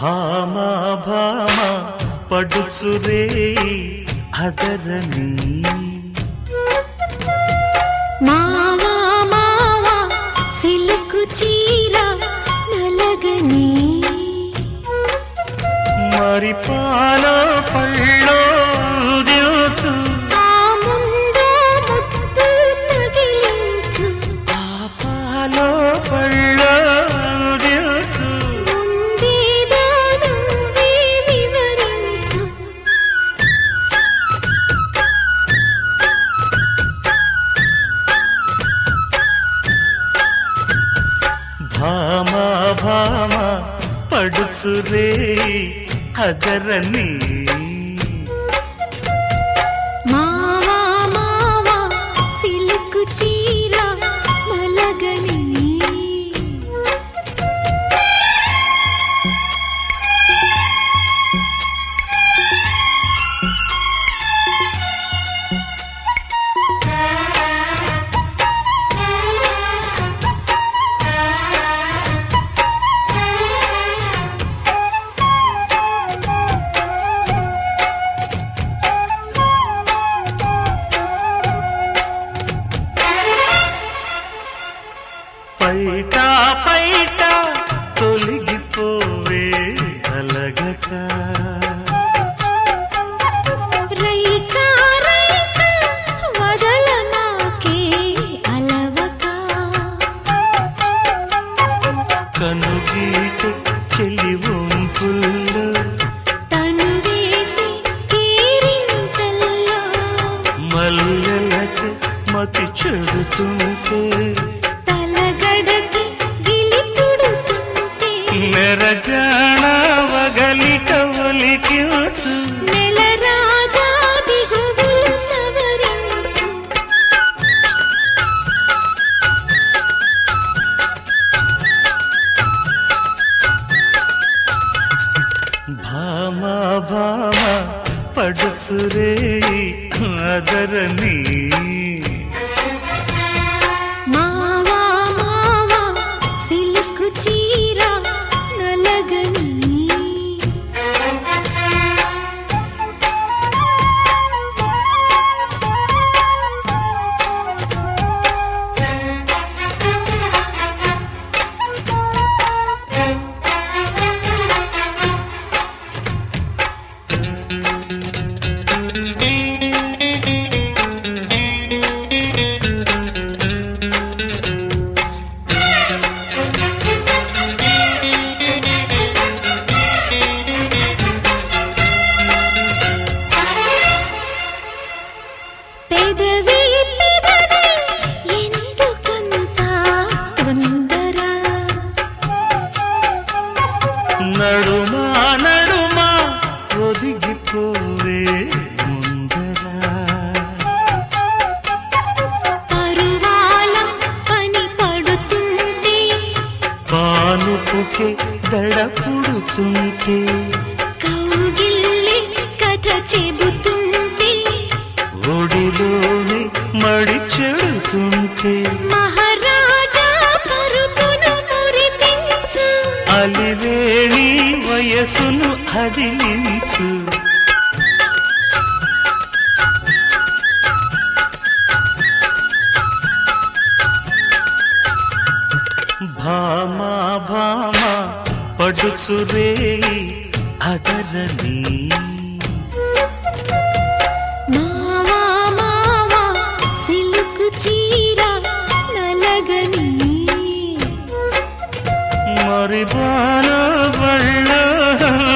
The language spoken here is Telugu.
భామ భామ పడుచురే అదరని మావా మావా సిలుకు చీర నలగని మరి పాలో పళ్ళో దిల్చు ఆ ముందు ముత్తు తగిలించు ఆ పాలో పళ్ళో దిల్చు ముందేదో నువ్వే వివరించు భామ భామ పడుచురే అదరని మావా మావా సిలుకు చీర నలగని పైట పైట తొలగిపోవే అలగక రైకా రైకా వదల నాకే అలవక కనుగీట చెలి వంపుల్లో తను వేసి కేరింతల్లో మల్లెలకు మతి చెడుతుంటే తలగడకి గిలి పుడుతుంటే మెరజాణ వగలిక ఒలికివచ్చు నెల రాజా దిగువులు సవరించు భామ భామ పడుచురే అదరని మావా మావా సిలుకు చీర నలగని పెదవి పెదవి ఎందుకంత తొందర నడుమా నడుమా ఒదిగిపోవే ముందరా పరువాల పని పడుతుంటే పానుపుకే దడ పుడుతుంటే కౌగిల్లి కథ చెబుతుంటే ఒడిలోని మడి చెడుతుంటే మహారాజా పరుపును మురిపించు అలివేణి వయసును అదిలించు భామ భామ పడుచురే అదరని మావా మావా సిలుకు చీర నలగని మరి బాల బళ్ళ